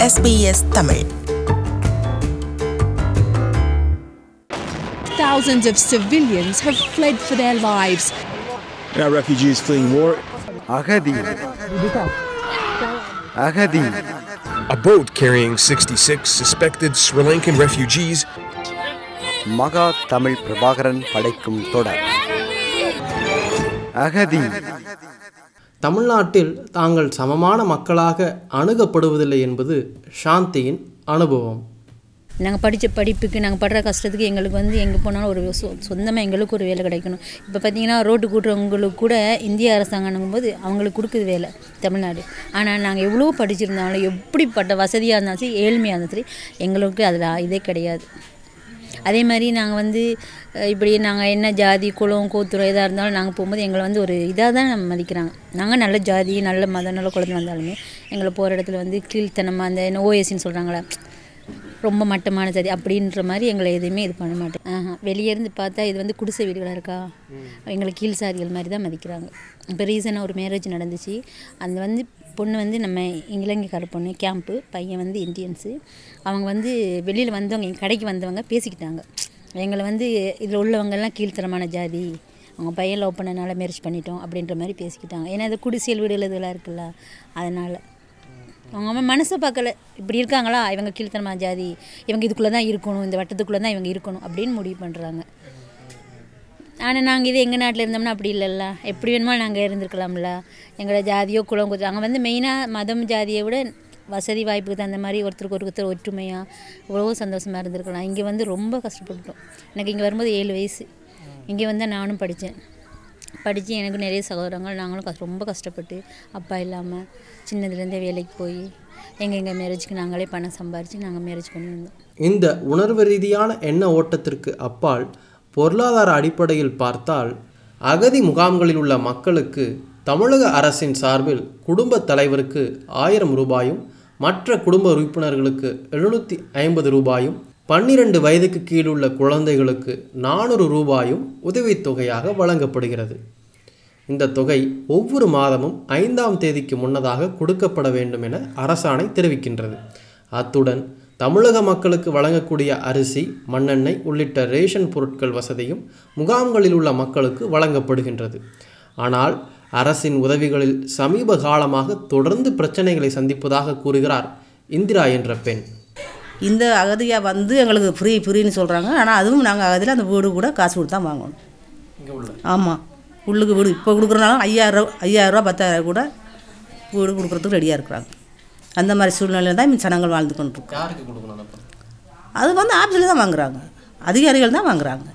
SBS Tamil Thousands of civilians have fled for their lives. Now refugees fleeing war. அகதி அகதி A boat carrying 66 suspected Sri Lankan refugees மகா தமிழ் பிரபாகரன் படைக்கும் தொடர் அகதி தமிழ்நாட்டில் தாங்கள் சமமான மக்களாக அணுகப்படுவதில்லை என்பது சாந்தியின் அனுபவம் நாங்கள் படித்த படிப்புக்கு நாங்கள் படுற கஷ்டத்துக்கு எங்களுக்கு வந்து எங்கே போனாலும் ஒரு சொ சொந்தமாக எங்களுக்கு ஒரு வேலை கிடைக்கணும் இப்போ பார்த்தீங்கன்னா ரோட்டு கூட்டுறவங்களுக்கு கூட இந்திய அரசாங்கம் போது அவங்களுக்கு கொடுக்குது வேலை தமிழ்நாடு ஆனால் நாங்கள் எவ்வளோ படிச்சிருந்தாலும் எப்படிப்பட்ட வசதியாக இருந்தாலும் சரி ஏழ்மையாக இருந்தாலும் சரி எங்களுக்கு அதில் இதே கிடையாது அதே மாதிரி நாங்கள் வந்து அஹ், இப்படி நாங்கள் என்ன ஜாதி குலம் கோத்துரம் எதாக இருந்தாலும் நாங்கள் போகும்போது எங்களை வந்து ஒரு இதாக தான் நம்ம மதிக்கிறாங்க நாங்கள் நல்ல ஜாதி நல்ல மதம் நல்ல குழந்தை வந்தாலுமே எங்களை போகிற இடத்துல வந்து கீழ்த்தனமாக அந்த என்ன ஓஎஸ்சின்னு சொல்கிறாங்களா ரொம்ப மட்டமான ஜாதி அப்படின்ற மாதிரி எங்களை எதுவுமே இது பண்ண மாட்டோம் ஆஹா வெளியே இருந்து பார்த்தா இது வந்து குடிசை வீடுகளாக இருக்கா எங்களை கீழ் சாதிகள் மாதிரி தான் மதிக்கிறாங்க இப்போ ரீசனாக ஒரு மேரேஜ் நடந்துச்சு அந்த வந்து பொண்ணு வந்து நம்ம இலங்கைக்கார பொண்ணு கேம்ப்பு பையன் வந்து இந்தியன்ஸு அவங்க வந்து வெளியில் வந்தவங்க எங்கள் கடைக்கு வந்தவங்க பேசிக்கிட்டாங்க எங்களை வந்து இதில் உள்ளவங்கெல்லாம் கீழ்த்தரமான ஜாதி அவங்க பையன் லவ் பண்ணனால மேரேஜ் பண்ணிட்டோம் அப்படின்ற மாதிரி பேசிக்கிட்டாங்க ஏன்னா இது குடிசையல் வீடுகள் இதெல்லாம் இருக்குல்ல அதனால் அவங்க அவன் மனசை பார்க்கல இப்படி இருக்காங்களா இவங்க கீழ்த்தனமான ஜாதி இவங்க இதுக்குள்ளே தான் இருக்கணும் இந்த வட்டத்துக்குள்ளே தான் இவங்க இருக்கணும் அப்படின்னு முடிவு பண்ணுறாங்க ஆனால் நாங்கள் இது எங்கள் நாட்டில் இருந்தோம்னா அப்படி இல்லைல்ல எப்படி வேணுமோ நாங்கள் இருந்திருக்கலாம்ல எங்களோட ஜாதியோ குலம் குத்து அங்கே வந்து மெயினாக மதம் ஜாதியை விட வசதி வாய்ப்புக்கு தகுந்த மாதிரி ஒருத்தருக்கு ஒருத்தர் ஒற்றுமையாக இவ்வளோ சந்தோஷமாக இருந்திருக்கலாம் இங்கே வந்து ரொம்ப கஷ்டப்பட்டுட்டோம் எனக்கு இங்கே வரும்போது ஏழு வயசு இங்கே வந்து நானும் படித்தேன் படித்து எனக்கு நிறைய சகோதரங்கள் நாங்களும் கஷ்ட ரொம்ப கஷ்டப்பட்டு அப்பா இல்லாமல் சின்னதுலேருந்தே வேலைக்கு போய் எங்கள் எங்கள் மேரேஜ்க்கு நாங்களே பணம் சம்பாரித்து நாங்கள் மேரேஜ் பண்ணி வந்தோம் இந்த உணர்வு ரீதியான எண்ண ஓட்டத்திற்கு அப்பால் பொருளாதார அடிப்படையில் பார்த்தால் அகதி முகாம்களில் உள்ள மக்களுக்கு தமிழக அரசின் சார்பில் குடும்பத் தலைவருக்கு ஆயிரம் ரூபாயும் மற்ற குடும்ப உறுப்பினர்களுக்கு எழுநூற்றி ஐம்பது ரூபாயும் பன்னிரண்டு வயதுக்கு கீழுள்ள குழந்தைகளுக்கு நானூறு ரூபாயும் உதவித்தொகையாக வழங்கப்படுகிறது இந்த தொகை ஒவ்வொரு மாதமும் ஐந்தாம் தேதிக்கு முன்னதாக கொடுக்கப்பட வேண்டும் என அரசாணை தெரிவிக்கின்றது அத்துடன் தமிழக மக்களுக்கு வழங்கக்கூடிய அரிசி மண்ணெண்ணெய் உள்ளிட்ட ரேஷன் பொருட்கள் வசதியும் முகாம்களில் உள்ள மக்களுக்கு வழங்கப்படுகின்றது ஆனால் அரசின் உதவிகளில் சமீப காலமாக தொடர்ந்து பிரச்சனைகளை சந்திப்பதாக கூறுகிறார் இந்திரா என்ற பெண் இந்த அகதியாக வந்து எங்களுக்கு ஃப்ரீ ஃப்ரீன்னு சொல்கிறாங்க ஆனால் அதுவும் நாங்கள் அகதியில் அந்த வீடு கூட காசு கொடுத்து தான் வாங்கணும் ஆமாம் உள்ளுக்கு வீடு இப்போ கொடுக்குறனாலும் ஐயாயிரம் ஐயாயிரரூவா பத்தாயிரம் கூட வீடு கொடுக்குறதுக்கு ரெடியாக இருக்கிறாங்க அந்த மாதிரி சூழ்நிலையில் தான் ஜனங்கள் வாழ்ந்து கொண்டு இருக்கோம் யாருக்கு கொடுக்கணும் அது வந்து ஆஃபீஸில் தான் வாங்குறாங்க அதிகாரிகள் தான் வாங்குறாங்க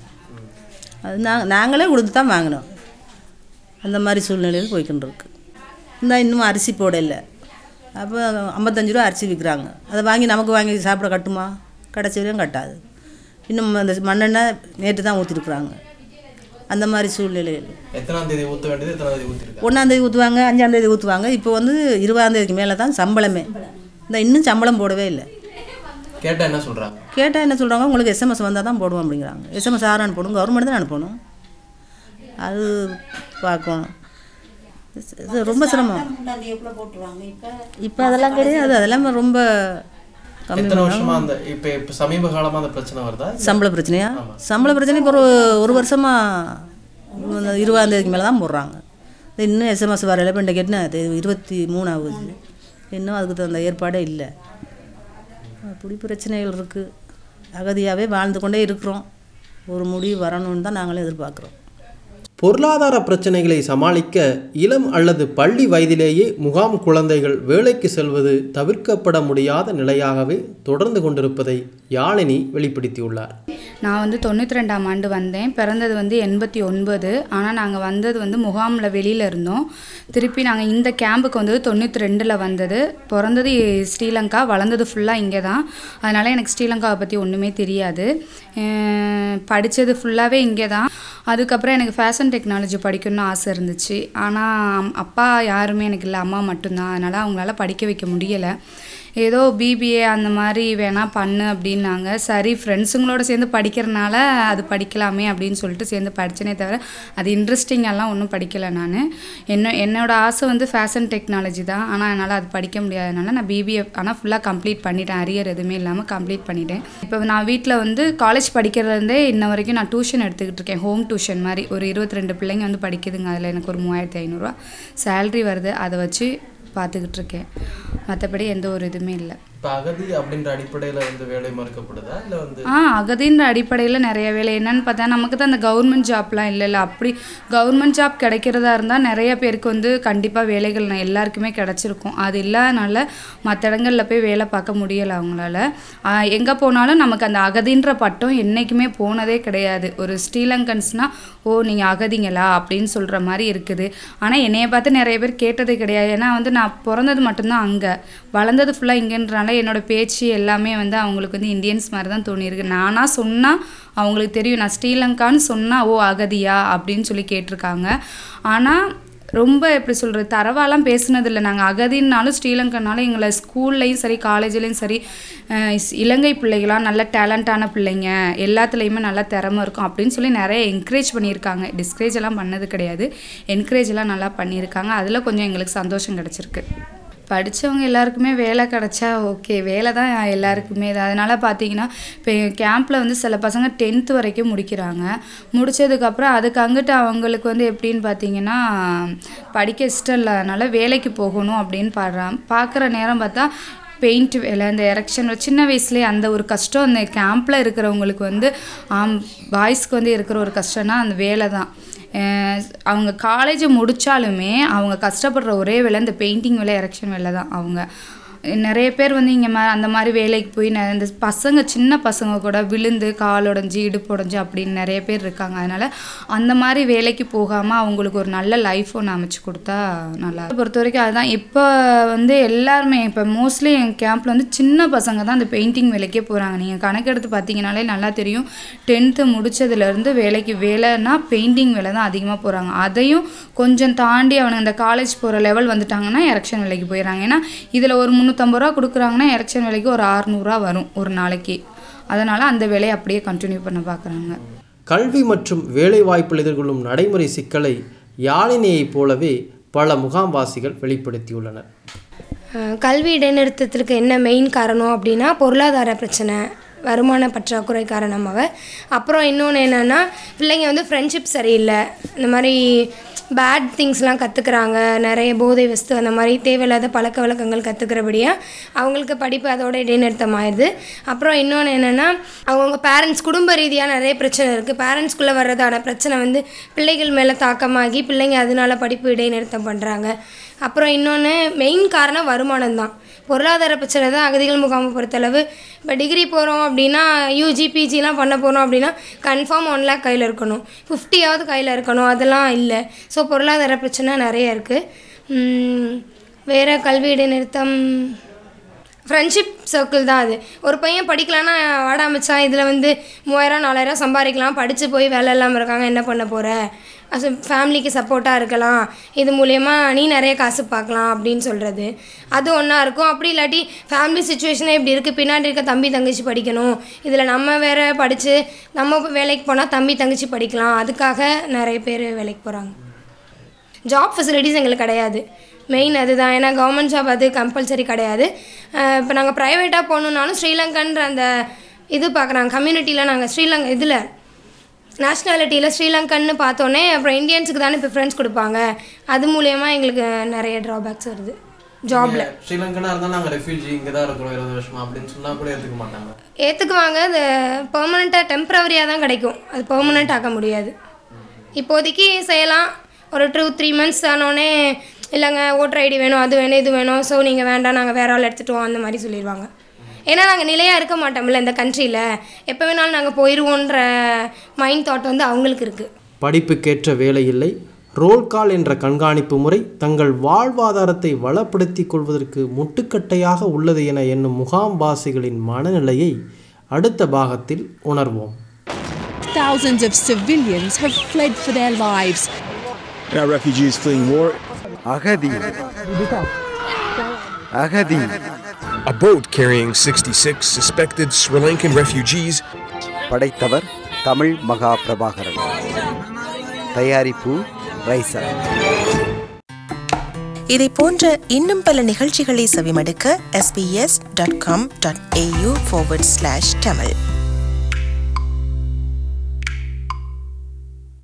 அது நாங்கள் நாங்களே கொடுத்து தான் வாங்கினோம் அந்த மாதிரி சூழ்நிலையில் போய்க்கிட்டு இருக்கு இந்த இன்னும் அரிசி போடல அப்போ ஐம்பத்தஞ்சு ரூபா அரிசி விற்கிறாங்க அதை வாங்கி நமக்கு வாங்கி சாப்பிட கட்டுமா கடைசி வரையும் கட்டாது இன்னும் அந்த மண்ணெண்ணெய் நேற்று தான் ஊற்றிருக்குறாங்க அந்த மாதிரி சூழ்நிலையில் எத்தனாம் தேதி ஊற்ற வேண்டியது எத்தனாம் தேதி ஊற்றிருக்காங்க ஒன்றாந்தேதி ஊற்றுவாங்க அஞ்சாந்தேதி ஊற்றுவாங்க இப்போ வந்து இருபதாந்தேதிக்கு மேலே தான் சம்பளமே இந்த இன்னும் சம்பளம் போடவே இல்லை கேட்டால் என்ன சொல்கிறாங்க கேட்டால் என்ன சொல்கிறாங்க உங்களுக்கு எஸ்எம்எஸ் வந்தால் தான் போடுவோம் அப்படிங்கிறாங்க எஸ்எம்எஸ் யாரும் அனுப்பணும் கவர்மெண்ட் தான் அனுப்பணும் அது பார்க்கணும் இது ரொம்ப சிரமம் இப்போ அதெல்லாம் கிடையாது அதெல்லாம் ரொம்ப கம்மி எத்தனை வருஷமா அந்த இப்போ இப்போ சமீப காலமா அந்த பிரச்சனை வருதா சம்பள பிரச்சனையா சம்பள பிரச்சனை இப்போ ஒரு ஒரு வருஷமாக இருபதாந்தேதிக்கு மேலே தான் போடுறாங்க இது இன்னும் எஸ்எம்எஸ் வரையில இப்போ இன்றைக்கு என்ன இது இருபத்தி மூணு ஆகுது இன்னும் அதுக்கு தகுந்த ஏற்பாடே இல்லை அப்படி பிரச்சனைகள் இருக்குது அகதியாகவே வாழ்ந்து கொண்டே இருக்கிறோம் ஒரு முடிவு வரணும்னு தான் நாங்களும் எதிர்பார்க்குறோம் பொருளாதார பிரச்சனைகளை சமாளிக்க இளம் அல்லது பள்ளி வயதிலேயே முகாம் குழந்தைகள் வேலைக்கு செல்வது தவிர்க்கப்பட முடியாத நிலையாகவே தொடர்ந்து கொண்டிருப்பதை யாழினி வெளிப்படுத்தியுள்ளார் நான் வந்து தொண்ணூற்றி ரெண்டாம் ஆண்டு வந்தேன் பிறந்தது வந்து எண்பத்தி ஒன்பது ஆனால் நாங்கள் வந்தது வந்து முகாமில் வெளியில் இருந்தோம் திருப்பி நாங்கள் இந்த கேம்புக்கு வந்தது தொண்ணூற்றி ரெண்டில் வந்தது பிறந்தது ஸ்ரீலங்கா வளர்ந்தது ஃபுல்லாக இங்கே தான் அதனால் எனக்கு ஸ்ரீலங்காவை பற்றி ஒன்றுமே தெரியாது படித்தது ஃபுல்லாகவே இங்கே தான் அதுக்கப்புறம் எனக்கு ஃபேஷன் டெக்னாலஜி படிக்கணும்னு ஆசை இருந்துச்சு ஆனால் அப்பா யாருமே எனக்கு இல்லை அம்மா மட்டும்தான் அதனால் அவங்களால படிக்க வைக்க முடியலை ஏதோ பிபிஏ அந்த மாதிரி வேணால் பண்ணு அப்படின்னாங்க சரி ஃப்ரெண்ட்ஸுங்களோட சேர்ந்து படிக்கிறனால அது படிக்கலாமே அப்படின்னு சொல்லிட்டு சேர்ந்து படித்தனே தவிர அது இன்ட்ரெஸ்டிங்கெல்லாம் ஒன்றும் படிக்கலை நான் என்ன என்னோட ஆசை வந்து ஃபேஷன் டெக்னாலஜி தான் ஆனால் என்னால் அது படிக்க முடியாதனால நான் பிபிஏ ஆனால் ஃபுல்லாக கம்ப்ளீட் பண்ணிட்டேன் அரியர் எதுவுமே இல்லாமல் கம்ப்ளீட் பண்ணிட்டேன் இப்போ நான் வீட்டில் வந்து காலேஜ் படிக்கிறதுலேருந்தே இன்ன வரைக்கும் நான் டியூஷன் எடுத்துக்கிட்டு இருக்கேன் ஹோம் டியூஷன் மாதிரி ஒரு இருபத்தி ரெண்டு பிள்ளைங்க வந்து படிக்குதுங்க அதில் எனக்கு ஒரு மூவாயிரத்தி ஐநூறுரூவா சேல்ரி வருது அதை வச்சு பார்த்துக்கிட்டு இருக்கேன் மற்றபடி எந்த ஒரு இதுவுமே இல்லை இப்போ அகதி அப்படின்ற அடிப்படையில் வந்து வேலை மறுக்கப்படுதா இல்லை வந்து ஆ அகதின்ற அடிப்படையில் நிறைய வேலை என்னன்னு பார்த்தா நமக்கு தான் அந்த கவர்மெண்ட் ஜாப்லாம் இல்லைல்ல அப்படி கவர்மெண்ட் ஜாப் கிடைக்கிறதா இருந்தால் நிறைய பேருக்கு வந்து கண்டிப்பாக வேலைகள் ந- எல்லாருக்குமே கிடச்சிருக்கும் அது இல்லாதனால மற்ற இடங்களில் போய் வேலை பார்க்க முடியலை அவங்களால எங்கே போனாலும் நமக்கு அந்த அகதின்ற பட்டம் என்றைக்குமே போனதே கிடையாது ஒரு ஸ்ரீலங்கன்ஸ்னால் ஓ நீங்கள் அகதிங்களா அப்படின்னு சொல்கிற மாதிரி இருக்குது ஆனால் என்னைய பார்த்து நிறைய பேர் கேட்டது கிடையாது ஏன்னா வந்து நான் பிறந்தது மட்டும்தான் அங்கே வளர்ந்தது ஃபுல்லாக இங்கேன்றனால என்னோட பேச்சு எல்லாமே வந்து அவங்களுக்கு வந்து இந்தியன்ஸ் மாதிரி தான் தோணியிருக்கு நானாக சொன்னால் அவங்களுக்கு தெரியும் நான் ஸ்ரீலங்கான்னு சொன்னால் ஓ அகதியா அப்படின்னு சொல்லி கேட்டிருக்காங்க ஆனால் ரொம்ப எப்படி சொல்கிறது தரவாலாம் பேசுனதில்லை நாங்கள் அகதின்னாலும் ஸ்ரீலங்கனாலும் எங்களை ஸ்கூல்லையும் சரி காலேஜ்லேயும் சரி அஹ் இஸ்- இலங்கை பிள்ளைகளாம் நல்ல டேலண்டான பிள்ளைங்க எல்லாத்துலேயுமே நல்ல திறமை இருக்கும் அப்படின்னு சொல்லி நிறைய என்கரேஜ் பண்ணியிருக்காங்க டிஸ்கரேஜ் எல்லாம் பண்ணது கிடையாது என்கரேஜ் எல்லாம் நல்லா பண்ணியிருக்காங்க அதில் கொஞ்சம் எங்களுக்கு சந்தோஷம் கிடச்சிருக்கு படித்தவங்க எல்லாருக்குமே வேலை கிடச்சா ஓகே வேலை தான் எல்லாருக்குமே இது அதனால் பார்த்தீங்கன்னா இப்போ கேம்பில் வந்து சில பசங்க டென்த்து வரைக்கும் முடிக்கிறாங்க முடித்ததுக்கப்புறம் அதுக்கு அங்கிட்டு அவங்களுக்கு வந்து எப்படின்னு பார்த்தீங்கன்னா படிக்க இஷ்டம் இல்லாதனால வேலைக்கு போகணும் அப்படின்னு பாடுறான் பார்க்குற நேரம் பார்த்தா பெயிண்ட் வேலை இந்த எரெக்ஷன் சின்ன வயசுலேயே அந்த ஒரு கஷ்டம் அந்த கேம்பில் இருக்கிறவங்களுக்கு வந்து ஆம் பாய்ஸ்க்கு வந்து இருக்கிற ஒரு கஷ்டம்னா அந்த வேலை தான் அஹ் அவங்க காலேஜ் முடித்தாலுமே அவங்க கஷ்டப்படுற ஒரே வேலை இந்த பெயிண்டிங் வேலை எரெக்ஷன் வேலை தான் அவங்க நிறைய பேர் வந்து இங்கே மா அந்த மாதிரி வேலைக்கு போய் ந- இந்த பசங்க சின்ன பசங்க கூட விழுந்து கால் உடஞ்சி இடுப்பு உடஞ்சி அப்படின்னு நிறைய பேர் இருக்காங்க அதனால் அந்த மாதிரி வேலைக்கு போகாமல் அவங்களுக்கு ஒரு நல்ல லைஃப் ஒன்று அமைச்சு கொடுத்தா நல்லா இருக்கும். பொறுத்த வரைக்கும் அதுதான் இப்போ வந்து எல்லாருமே இப்போ மோஸ்ட்லி என் கேம்பில் வந்து சின்ன பசங்க தான் அந்த பெயிண்டிங் வேலைக்கே போகிறாங்க நீங்கள் கணக்கெடுத்து பார்த்தீங்கனாலே நல்லா தெரியும் டென்த்து முடிச்சதுலேருந்து வேலைக்கு வேலைன்னா பெயிண்டிங் வேலை தான் அதிகமாக போகிறாங்க அதையும் கொஞ்சம் தாண்டி அவனுங்க இந்த காலேஜ் போகிற லெவல் வந்துட்டாங்கன்னா எரெக்ஷன் வேலைக்கு போயிடறாங்க ஏன்னா இதில் ஒரு முந்நூற்றம்பது ரூபா கொடுக்குறாங்கன்னா எரெக்ஷன் வேலைக்கு ஒரு அறநூறுவா வரும் ஒரு நாளைக்கு அதனால் அந்த வேலையை அப்படியே கண்டினியூ பண்ண பார்க்குறாங்க கல்வி மற்றும் வேலைவாய்ப்பில் எதிர்கொள்ளும் நடைமுறை சிக்கலை யாழினியைப் போலவே பல முகாம்வாசிகள் வெளிப்படுத்தியுள்ளனர் அஹ் கல்வி இடைநிறுத்தத்திற்கு என்ன மெயின் காரணம் அப்படின்னா பொருளாதார பிரச்சனை வருமான பற்றாக்குறை காரணமாக அப்புறம் இன்னொன்று என்னென்னா பிள்ளைங்க வந்து ஃப்ரெண்ட்ஷிப் சரியில்லை இந்த மாதிரி பேட் திங்ஸ்லாம் கற்றுக்குறாங்க நிறைய போதை வஸ்து அந்த மாதிரி தேவையில்லாத பழக்க வழக்கங்கள் கற்றுக்கிறபடியாக அவங்களுக்கு படிப்பு அதோட இடைநிறுத்தம் ஆயிடுது அப்புறம் இன்னொன்று என்னென்னா அவங்கவுங்க பேரண்ட்ஸ் குடும்ப ரீதியாக நிறைய பிரச்சனை இருக்குது பேரண்ட்ஸ்குள்ளே வர்றதான பிரச்சனை வந்து பிள்ளைகள் மேலே தாக்கமாகி பிள்ளைங்க அதனால படிப்பு இடைநிறுத்தம் பண்ணுறாங்க அப்புறம் இன்னொன்று மெயின் காரணம் வருமானம் தான் பொருளாதார பிரச்சனை தான் அகதிகள் முகாமை பொறுத்தளவு இப்போ டிகிரி போகிறோம் அப்படின்னா யூஜி பிஜிலாம் பண்ண போகிறோம் அப்படின்னா கன்ஃபார்ம் ஒன் லேக் கையில் இருக்கணும் ஃபிஃப்டியாவது கையில் இருக்கணும் அதெல்லாம் இல்லை ஸோ பொருளாதார பிரச்சனை நிறைய இருக்குது வேறு கல்வி இடைநிறுத்தம் ஃப்ரெண்ட்ஷிப் சர்க்கிள் தான் அது ஒரு பையன் படிக்கலான்னா வாடா மச்சான் இதில் வந்து மூவாயிரம் நாலாயிரம் சம்பாதிக்கலாம் படித்து போய் வேலை இல்லாமல் இருக்காங்க என்ன பண்ண போகிற அது ஃபேமிலிக்கு சப்போர்ட்டாக இருக்கலாம் இது மூலயமா நீ நிறைய காசு பார்க்கலாம் அப்படின்னு சொல்கிறது அது ஒன்றா இருக்கும் அப்படி இல்லாட்டி ஃபேமிலி சுச்சுவேஷனே இப்படி இருக்குது பின்னாடி இருக்க தம்பி தங்கச்சி படிக்கணும் இதில் நம்ம வேற படித்து நம்ம வேலைக்கு போனால் தம்பி தங்கச்சி படிக்கலாம் அதுக்காக நிறைய பேர் வேலைக்கு போகிறாங்க ஜாப் ஃபெசிலிட்டிஸ் எங்களுக்கு கிடையாது மெயின் அதுதான் ஏன்னா கவர்மெண்ட் ஜாப் அது கம்பல்சரி கிடையாது இப்போ நாங்கள் ப்ரைவேட்டாக போகணுன்னாலும் ஸ்ரீலங்கன்ற அந்த இது பார்க்குறாங்க கம்யூனிட்டியில் நாங்கள் ஸ்ரீலங்கா இதில் நேஷ்னாலிட்டியில் ஸ்ரீலங்கன்னு பார்த்தோன்னே அப்புறம் இந்தியன்ஸுக்கு தானே ப்ரிஃபரன்ஸ் கொடுப்பாங்க அது மூலயமா எங்களுக்கு நிறைய ட்ராபேக்ஸ் வருது ஜாபில் ஸ்ரீலங்கனா இருந்தால் நாங்கள் ரெஃப்யூஜி இங்கே தான் இருக்கிறோம் இருபது வருஷமா அப்படின்னு சொன்னால் கூட ஏற்றுக்க மாட்டாங்க ஏற்றுக்குவாங்க அது பெர்மனெண்ட்டாக டெம்பரவரியாக தான் கிடைக்கும் அது பெர்மனெண்ட் ஆக்க முடியாது இப்போதைக்கு செய்யலாம் ஒரு டூ த்ரீ மந்த்ஸ் ஆனோடனே இல்லைங்க ஓட்டர் ஐடி வேணும் அது வேணும் இது வேணும் ஸோ நீங்கள் வேண்டாம் நாங்கள் வேற ஆள் எடுத்துட்டோம் அந்த மாதிரி சொல்லிடுவாங்க ஏன்னா நாங்கள் நிலையாக இருக்க மாட்டோம்ல இந்த கண்ட்ரியில் எப்போ வேணாலும் நாங்கள் போயிடுவோன்ற மைண்ட் தாட் வந்து அவங்களுக்கு இருக்குது படிப்புக்கேற்ற வேலை இல்லை ரோல் கால் என்ற கண்காணிப்பு முறை தங்கள் வாழ்வாதாரத்தை வளப்படுத்திக் கொள்வதற்கு முட்டுக்கட்டையாக உள்ளது என எண்ணும் முகாம்வாசிகளின் மனநிலையை அடுத்த பாகத்தில் உணர்வோம் Thousands of civilians have fled for their lives. And our refugees fleeing war அகதி அகதி A boat carrying 66 suspected Sri Lankan refugees படைத்தவர் தமிழ் மகா பிரபாகரன் தயாரிப்பு ரைசர் இதை போன்ற இன்னும் பல நிகழ்ச்சிகளை செவிமடுக்க sbs.com.au forward slash tamil